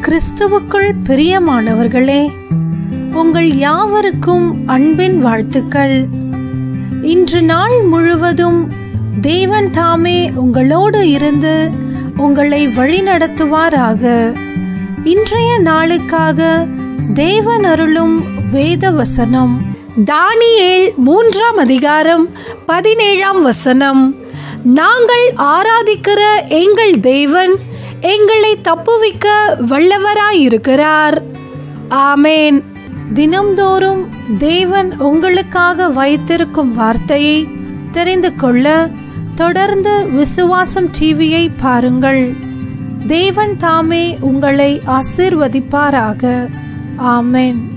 கிறிஸ்துவுக்குள் பிரியமானவர்களே உங்கள் யாவருக்கும் அன்பின் வாழ்த்துக்கள் இன்று நாள் முழுவதும் தேவன் தாமே உங்களோடு இருந்து உங்களை வழிநடத்துவாராக இன்றைய நாளுக்காக தேவன் அருளும் வேத வசனம் தானியேல் மூன்றாம் அதிகாரம் பதினேழாம் வசனம் நாங்கள் ஆராதிக்கிற எங்கள் தேவன் எங்களை தப்புவிக்க வல்லவராயிருக்கிறார் ஆமேன் தினம்தோறும் தேவன் உங்களுக்காக வைத்திருக்கும் வார்த்தையை தெரிந்து கொள்ள தொடர்ந்து விசுவாசம் டிவியை பாருங்கள் தேவன் தாமே உங்களை ஆசீர்வதிப்பாராக ஆமென்